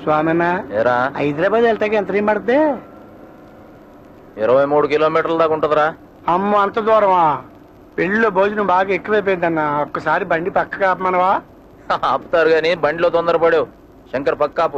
స్వామినా ఏరా హైదరాబాద్ వెళ్తాక ఎంత టైం పడుతుంది ఇరవై మూడు కిలోమీటర్ల దాకా ఉంటుందిరా అమ్మో అంత దూరమా పెళ్ళిలో భోజనం బాగా ఎక్కువైపోయిందన్న ఒక్కసారి బండి పక్కకి ఆపమనవా ఆపుతారు గాని బండిలో తొందరపడావు శంకర్ పక్కాపు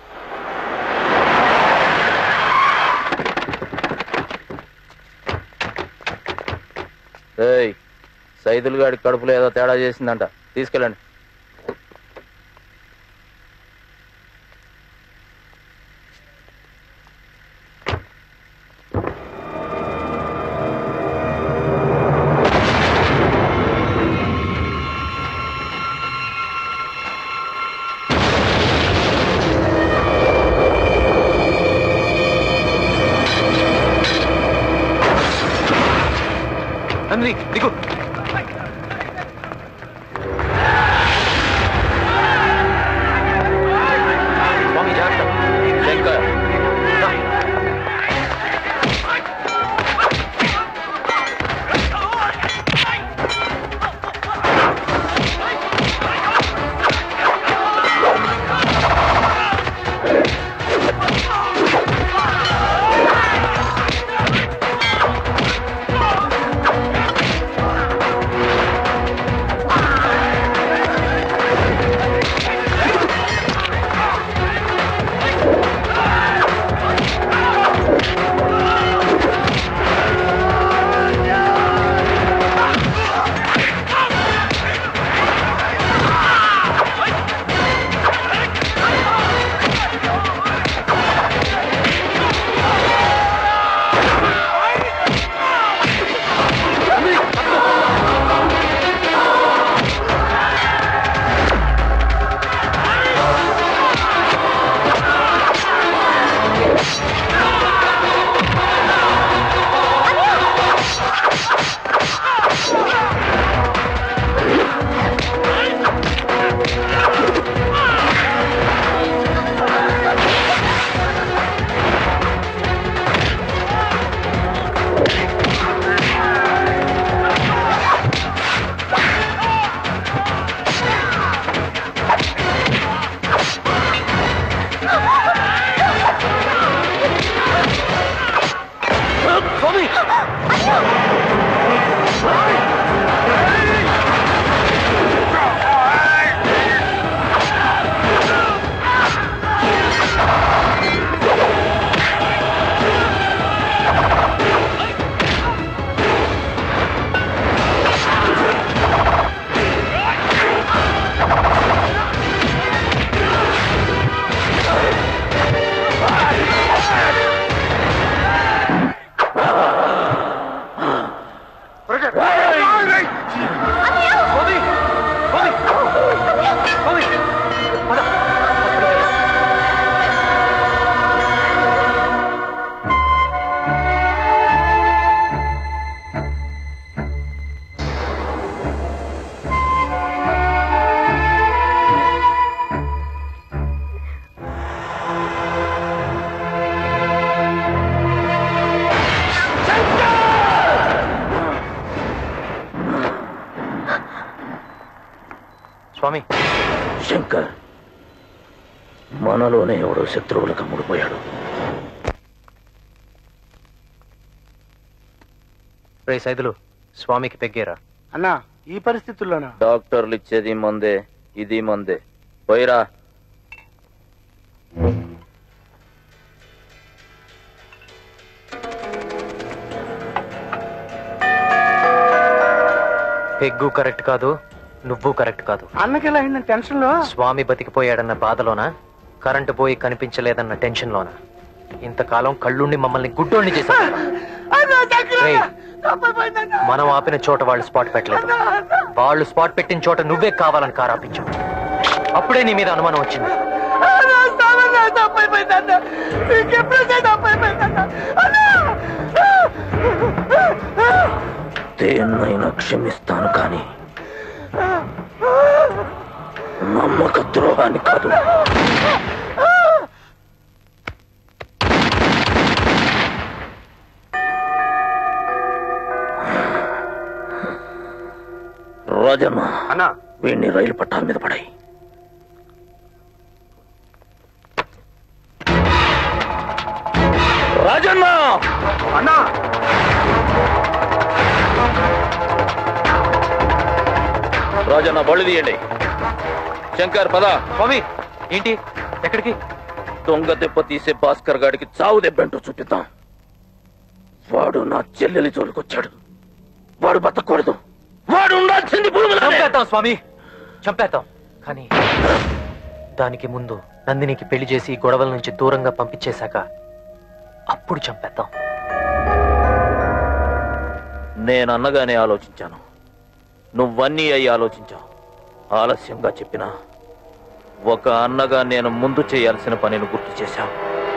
ఏయ్ సైదులు గాడి కడుపులో ఏదో తేడా చేసిందంట తీసుకెళ్ళండి నందిని దిగు స్వామి జాగ్రత్త శంకర్ స్వామి శంకర్ మనలోనే ఎవడో శత్రువులకు అమ్ముడుపోయాడు రే సైదులు స్వామికి పెగ్గేరా అన్నా ఈ పరిస్థితుల్లోనా డాక్టర్లు ఇచ్చేది మందే ఇది మందే పోయిరా పెగ్గు కరెక్ట్ కాదు నువ్వు కరెక్ట్ కాదు అన్నకి ఎలా అయిందని టెన్షన్ లో స్వామి బతికిపోయాడన్న బాధలోన కరెంటు పోయి కనిపించలేదన్న టెన్షన్ లోన ఇంతకాలం కళ్ళుండి మమ్మల్ని గుడ్డోండి చేశారు రేయ్, మనం ఆపిన చోట వాళ్ళు స్పాట్ పెట్టలేదు వాళ్ళు స్పాట్ పెట్టిన చోట నువ్వే కావాలని కారాపించావు అప్పుడే నీ మీద అనుమానం వచ్చింది దేన్నైనా క్షమిస్తాను కానీ నమ్మక ద్రోహాన్ని కాదు రాజన్న అన్నా వీడిని రైలు పట్టాల మీద పడాయి రాజన్న అన్నా రాజన్న బళ్ళు తీయండి శంకర్ పద స్వామి ఏంటి ఎక్కడికి దొంగ దెబ్బ తీసే భాస్కర్ గాడికి చావు దెబ్బేంటో చూపిద్దాం వాడు నా చెల్లెలి జోలికొచ్చాడు వాడు బతకూడదు వాడు ఉండాల్సింది భూమిలో చంపేద్దాం స్వామి చంపేద్దాం కానీ దానికి ముందు నందినికి పెళ్లి చేసి ఈ గొడవల నుంచి దూరంగా పంపించేశాక అప్పుడు చంపేద్దాం నేను అన్నగానే ఆలోచించాను నువ్వన్నీ అయి ఆలోచించావు ఆలస్యంగా చెప్పినా ఒక అన్నగా నేను ముందు చేయాల్సిన పనిని గుర్తు చేశావు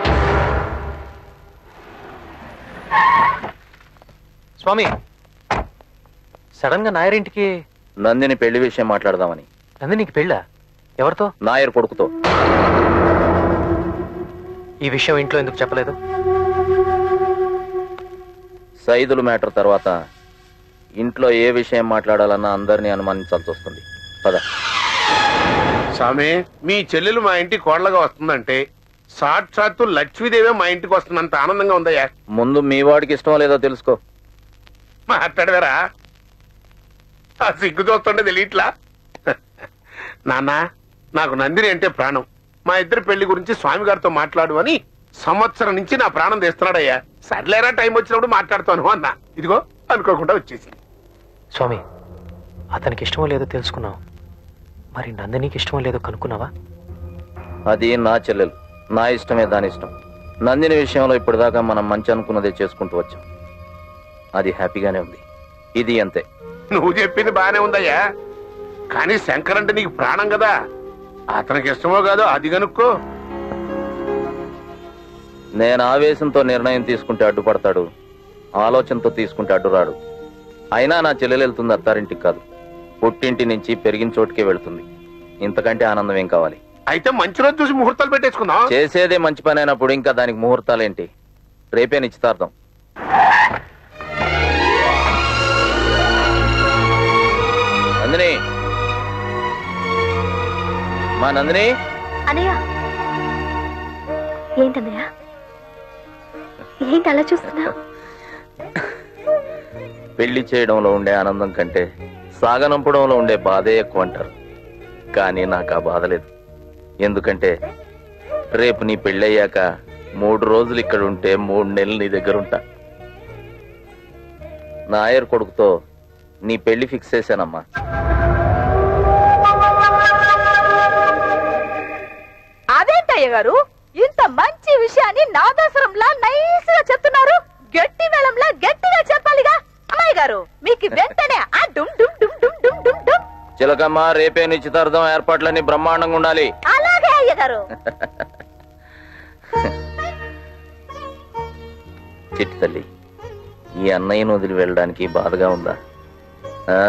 స్వామి సడన్ గా నాయరింటికి నందిని పెళ్లి విషయం మాట్లాడదామని నందినికి పెళ్ళా ఎవరితో నాయర్ కొడుకుతో ఈ విషయం ఇంట్లో ఎందుకు చెప్పలేదు సైదులు మ్యాటర్ తర్వాత ఇంట్లో ఏ విషయం మాట్లాడాలన్నా అందరినీ అనుమానించాల్సి వస్తుంది పద స్వామి మీ చెల్లెలు మా ఇంటి కోడలుగా వస్తుందంటే సాక్షాత్తు లక్ష్మీదేవే మా ఇంటికి వస్తున్నంత ఆనందంగా ఉందయ్యా ముందు మీ వాడికి ఇష్టమో లేదో తెలుసుకో మాట్లాడవేరా ఆ సిగ్గు చూస్తుంటే తెలియట్లా నాన్న నాకు నందిని అంటే ప్రాణం మా ఇద్దరి పెళ్లి గురించి స్వామి గారితో మాట్లాడు అని సంవత్సరం నుంచి నా ప్రాణం తెస్తున్నాడయ్యా సర్లేరా టైం వచ్చినప్పుడు మాట్లాడుతాను అన్నా ఇదిగో అనుకోకుండా వచ్చేసింది స్వామి అతనికి ఇష్టమో లేదో తెలుసుకున్నావు మరి నందినికి ఇష్టమో లేదో కనుక్కున్నావా అది నా చెల్లెలు నా ఇష్టమే దాని ఇష్టం నందిని విషయంలో ఇప్పటిదాకా మనం మంచి అనుకున్నదే చేసుకుంటూ వచ్చాం అది హ్యాపీగానే ఉంది ఇది అంతే నువ్వు చెప్పింది బానే ఉందయ్యా కానీ శంకర్ అంటే నీకు ప్రాణం కదా అతనికి ఇష్టమో కాదో అది కనుక్కో నేను ఆవేశంతో నిర్ణయం తీసుకుంటే అడ్డుపడతాడు ఆలోచనతో తీసుకుంటే అడ్డురాడు అయినా నా చెల్లెలు వెళ్తుంది అత్తారింటికి కాదు పుట్టింటి నుంచి పెరిగిన చోటుకే వెళ్తుంది ఇంతకంటే ఆనందం ఏం కావాలి అయితే మంచి రోజు చూసి ముహూర్తాలు పెట్టేసుకుందాం చేసేదే మంచి పని అయినప్పుడు ఇంకా దానికి ముహూర్తాలేంటి రేపే నిశ్చితార్థం నందిని మా నందిని అనయ్య ఏంటన్నయ్య ఏంటి అలా చూస్తున్నావు పెళ్లి చేయడంలో ఉండే ఆనందం కంటే సాగనంపడంలో ఉండే బాధే ఎక్కువ అంటారు కానీ నాకు ఆ బాధ లేదు ఎందుకంటే రేపు నీ పెళ్ళయ్యాక మూడు రోజులు ఇక్కడ ఉంటే మూడు నెలలు నీ దగ్గర ఉంటా నాయర్ కొడుకుతో నీ పెళ్లి ఫిక్స్ చేశానమ్మా అదేంటయ్య గారు ఇంత మంచి విషయాన్ని నాదసరంలా నైస్ గా చెప్తున్నారు గట్టి వేళంలా గట్టిగా చెప్పాలిగా అమ్మాయి గారు మీకు వెంటనే ఆ డుమ్ డుమ్ డుమ్ డుమ్ డుమ్ డుమ్ డుమ్ చిలకమ్మ రేపే నిశ్చితార్థం ఏర్పాట్లన్నీ బ్రహ్మాండంగా ఉండాలి అలాగే అయ్య గారు చిట్టి తల్లి ఈ అన్నయ్యను వదిలి వెళ్ళడానికి బాధగా ఉందా ఆ?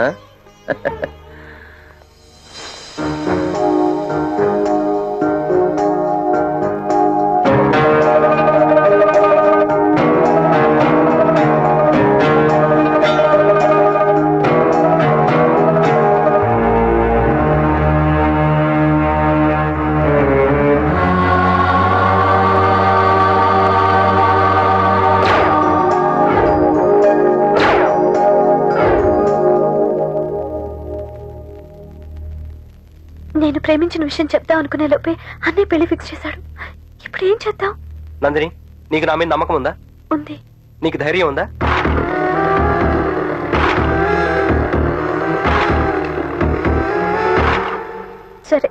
నేను ప్రేమించిన విషయం చెప్దాం అనుకునే లోపే అన్నయ్య పెళ్లి ఫిక్స్ చేశాడు ఇప్పుడు ఏం చేద్దాం నందిని నీకు నా మీద నమ్మకం ఉందా ఉంది నీకు ధైర్యం ఉందా సరే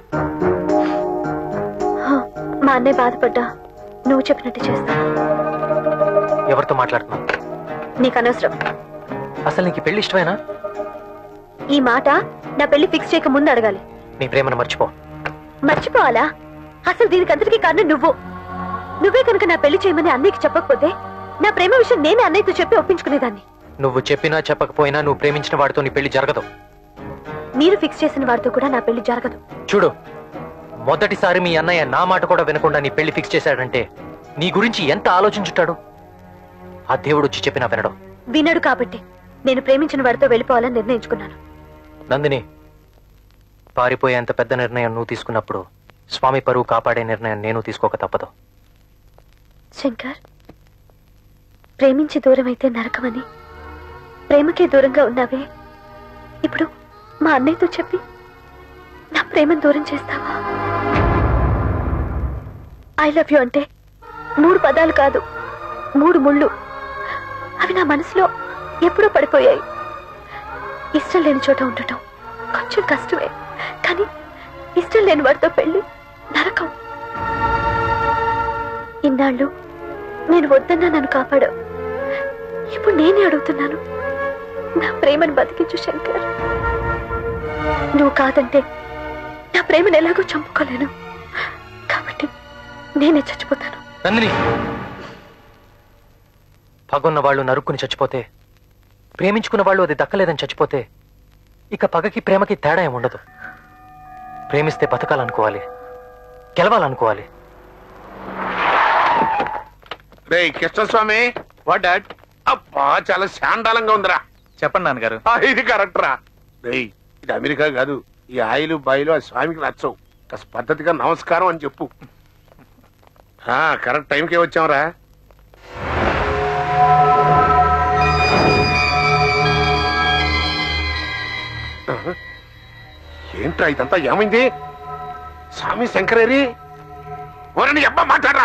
హా, మా అన్నయ్య బాధపడ్డా నువ్వు చెప్పినట్టు చేస్తా ఎవరితో మాట్లాడుతున్నావు నీకు అనవసరం అసలు నీకు ఈ పెళ్లి ఇష్టమేనా ఈ మాట నా పెళ్లి ఫిక్స్ చేయక ముందు అడగాలి నీ ప్రేమను మర్చిపో మర్చిపోవాలా అసలు దీనికి అందరికీ కారణం నువ్వు నువ్వే కనుక నా పెళ్లి చేయమని అన్నయ్యకి చెప్పకపోతే నా ప్రేమ విషయం నేనే అన్నయ్యతో చెప్పి ఒప్పించుకునేదాన్ని నువ్వు చెప్పినా చెప్పకపోయినా నువ్వు ప్రేమించిన వాడితో నీ పెళ్లి జరగదు మీరు ఫిక్స్ చేసిన వాడితో కూడా నా పెళ్లి జరగదు చూడు మొదటిసారి మీ అన్నయ్య నా మాట కూడా వినకుండా నీ పెళ్లి ఫిక్స్ చేశాడంటే నీ గురించి ఎంత ఆలోచించుంటాడు ఆ దేవుడు వచ్చి చెప్పినా వినడం వినడు కాబట్టి నేను ప్రేమించిన వాడితో వెళ్ళిపోవాలని నిర్ణయించుకున్నాను నందిని పారిపోయేంత పెద్ద నిర్ణయం నువ్వు తీసుకున్నప్పుడు స్వామి పరువు కాపాడే నిర్ణయం నేను తీసుకోక తప్పదు శంకర్ ప్రేమించి దూరం అయితే నరకమని ప్రేమకే దూరంగా ఉన్నావే ఇప్పుడు మా అన్నయ్యతో చెప్పి నా ప్రేమను దూరం చేస్తావా ఐ లవ్ యూ అంటే మూడు పదాలు కాదు మూడు ముళ్ళు అవి నా మనసులో ఎప్పుడో పడిపోయాయి ఇష్టం లేని చోట ఉండటం కొంచెం కష్టమే కానీ ఇష్టం లేని వాడితో పెళ్లి నరకం ఇన్నాళ్ళు నేను వద్దన్నా నన్ను కాపాడావు ఇప్పుడు నేనే అడుగుతున్నాను నా ప్రేమను బతికించు శంకర్ నువ్వు కాదంటే నా ప్రేమను ఎలాగో చంపుకోలేను కాబట్టి నేనే చచ్చిపోతాను నందిని పగున్న వాళ్ళు నరుక్కుని చచ్చిపోతే ప్రేమించుకున్న వాళ్ళు అది దక్కలేదని చచ్చిపోతే ఇక పగకి ప్రేమకి తేడా ఏం ఉండదు ప్రేమిస్తే బతకాలనుకోవాలి గెలవాలనుకోవాలి రే కృష్ణస్వామి వాట్ డాడ్ అబ్బా చాలా శాండాలంగా ఉందిరా చెప్పండి నాన్నగారు ఆ, ఇది కరెక్ట్ రా రేయ్ ఇది అమెరికా కాదు ఈ ఆయిలు బాయిలు ఆ స్వామికి నచ్చవు కాస్త పద్ధతిగా నమస్కారం అని చెప్పు ఆ, కరెక్ట్ టైంకే వచ్చాంరా ఆహా. ఏంట్రా ఇదంతా ఏమైంది స్వామి శంకరేరి ఓరని అబ్బా మాట్లాడరా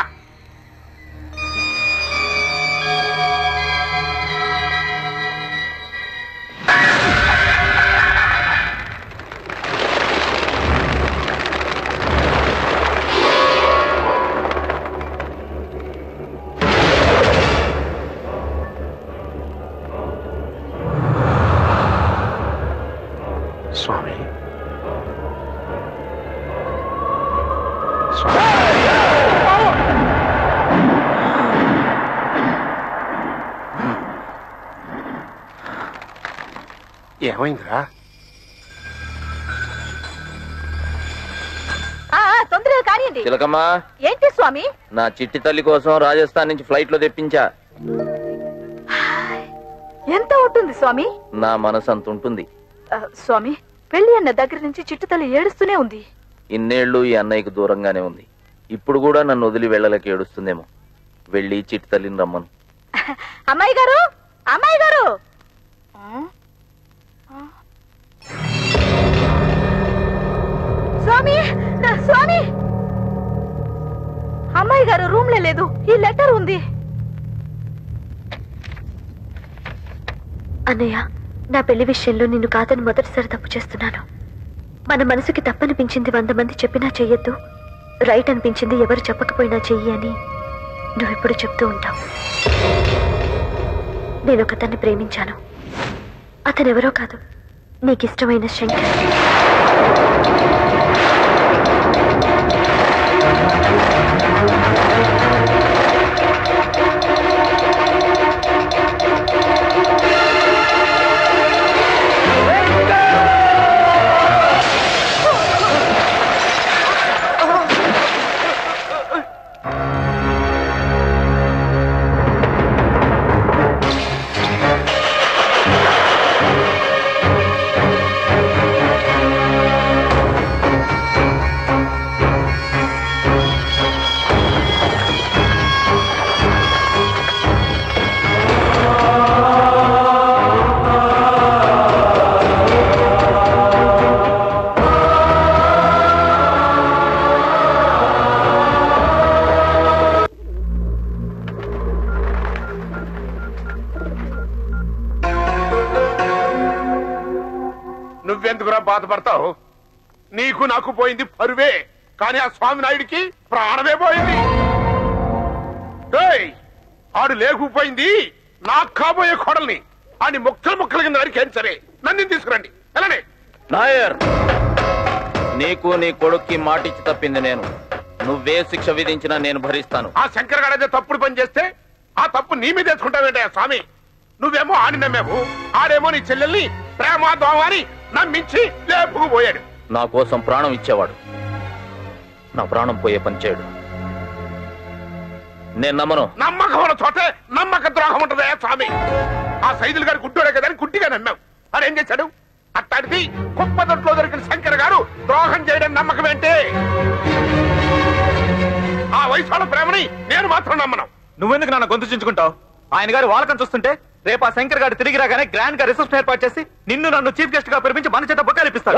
స్వామి స్వామి ఏమైందిరా ఆ, ఆ, తొందరగా కానివ్వండి చిలకమ్మా ఏంటి స్వామి నా చిట్టి తల్లి కోసం రాజస్థాన్ నుంచి ఫ్లైట్ లో తెప్పించా ఎంత ఉంటుంది స్వామి నా మనసు అంత ఉంటుంది ఆ, స్వామి పెళ్లి అన్న దగ్గర నుంచి చిట్టుతల్లి ఏడుస్తూనే ఉంది ఇన్నేళ్లు ఈ అన్నయ్యకు దూరంగానే ఉంది ఇప్పుడు కూడా నన్ను వదిలి వెళ్ళలేక ఏడుస్తుందేమో వెళ్ళి చిట్టి తల్లిని రమ్మను అమ్మాయి గారు అమ్మాయి గారు ఆ? ఆ? స్వామి నా స్వామి అమ్మాయి గారు రూమ్ లో లేదు ఈ లెటర్ ఉంది అన్నయ్య నా పెళ్లి విషయంలో నిన్ను కాదని మొదటిసారి తప్పు చేస్తున్నాను మన మనసుకి తప్పనిపించింది వంద మంది చెప్పినా చెయ్యొద్దు రైట్ అనిపించింది ఎవరు చెప్పకపోయినా చెయ్యి అని నువ్వెప్పుడు చెప్తూ ఉంటావు నేను ఒకతన్ని ప్రేమించాను అతనెవరో కాదు నీకిష్టమైన శంకర్ నువ్వెందుకురా బాధపడతావు నీకు నాకు పోయింది పరువే కానీ ఆ స్వామి నాయుడికి ప్రాణమే పోయింది డేయ్, ఆడు లేకపోయింది నాకు కాబోయే కోడల్ని ఆడి ముక్కలు ముక్కల కింద నరికేం సరే నన్ను తీసుకురండి వెళ్ళండి నాయర్ నీకు నీ కొడుక్కి మాటిచ్చి తప్పింది నేను నువ్వే శిక్ష విధించినా నేను భరిస్తాను ఆ శంకర్ గడదే తప్పుడు పని చేస్తే ఆ తప్పు నీ మీద తెచ్చుకుంటావేంటయ్యా స్వామి నువ్వేమో ఆడి నమ్మావు ఆడేమో నీ చెల్లెల్ని ప్రేమ దోమ అని నమ్మించి లేపుకుపోయాడు నా కోసం ప్రాణం ఇచ్చేవాడు నా ప్రాణం పోయే పని చేయడు నేను నమ్మను నమ్మకం ఉన్న చోటే నమ్మక ద్రోహం ఉంటదయ్యా స్వామి ఆ సైదులు గారు గుడ్డోడే కదని గుడ్డిగా నమ్మావు అని ఏం చేశాడు అట్టాడిది కుప్పదొట్లో దొరికిన శంకర్ గారు ద్రోహం చేయడం నమ్మకం ఏంటి ఆ వయసు వాళ్ళ ప్రేమని నేను మాత్రం నమ్మను నువ్వెందుకు నాన్న గొంతు చించుకుంటావు ఆయన గారి వాలకం చూస్తుంటే రేపు ఆ శంకర్ గారు తిరిగి రాగానే గ్రాండ్ గా రిసెప్షన్ ఏర్పాటు చేసి నిన్ను నన్ను చీఫ్ గెస్ట్ గా పిలిపించి మన చేత బొక్కలు ఇప్పిస్తాడు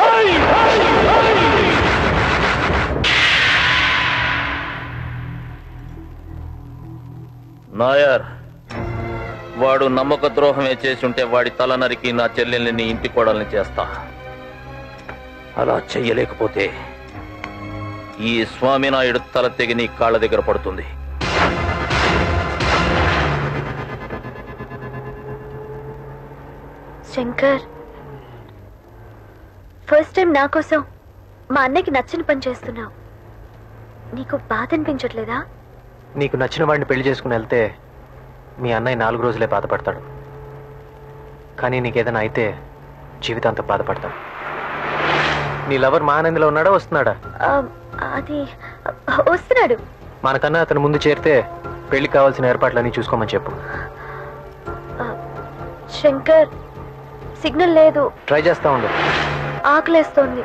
నాయర్ వాడు నమ్మక ద్రోహమే చేసి ఉంటే వాడి తల నరికి నా చెల్లెల్ని నీ ఇంటి కోడల్ని చేస్తా అలా చెయ్యలేకపోతే ఈ స్వామినాయుడు తల తెగి నీ కాళ్ళ దగ్గర పడుతుంది శంకర్ ఫస్ట్ టైం నా కోసం మా అన్నయ్యకి నచ్చిన పని చేస్తున్నావు నీకు బాధ అనిపించట్లేదా నీకు నచ్చిన వాడిని పెళ్లి చేసుకుని వెళ్తే మీ అన్నయ్య నాలుగు రోజులే బాధపడతాడు కానీ నీకేదైనా అయితే జీవితాంతం బాధపడతాడు నీ లవర్ మహానందిలో ఉన్నాడా వస్తున్నాడా ఆ, అది ఆ, వస్తున్నాడు మనకన్నా అతను ముందు చేరితే పెళ్లికి కావాల్సిన ఏర్పాట్లన్నీ చూసుకోమని చెప్పు ఆ, శంకర్ సిగ్నల్ లేదు ట్రై చేస్తా ఉండు ఆకలేస్తోంది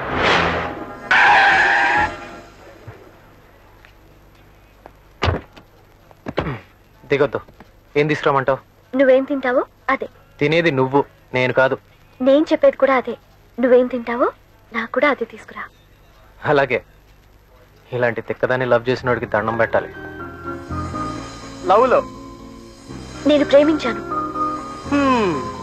దిగొద్దు ఏం తీసుకురామంటావు నువ్వేం తింటావో అదే తినేది నువ్వు నేను కాదు నేను చెప్పేది కూడా అదే నువ్వేం తింటావో నాకు కూడా అదే తీసుకురా అలాగే ఇలాంటి తిక్కదాన్ని లవ్ చేసిన వాడికి దండం పెట్టాలి లవ్ లో నేను ప్రేమించాను హ్మ్.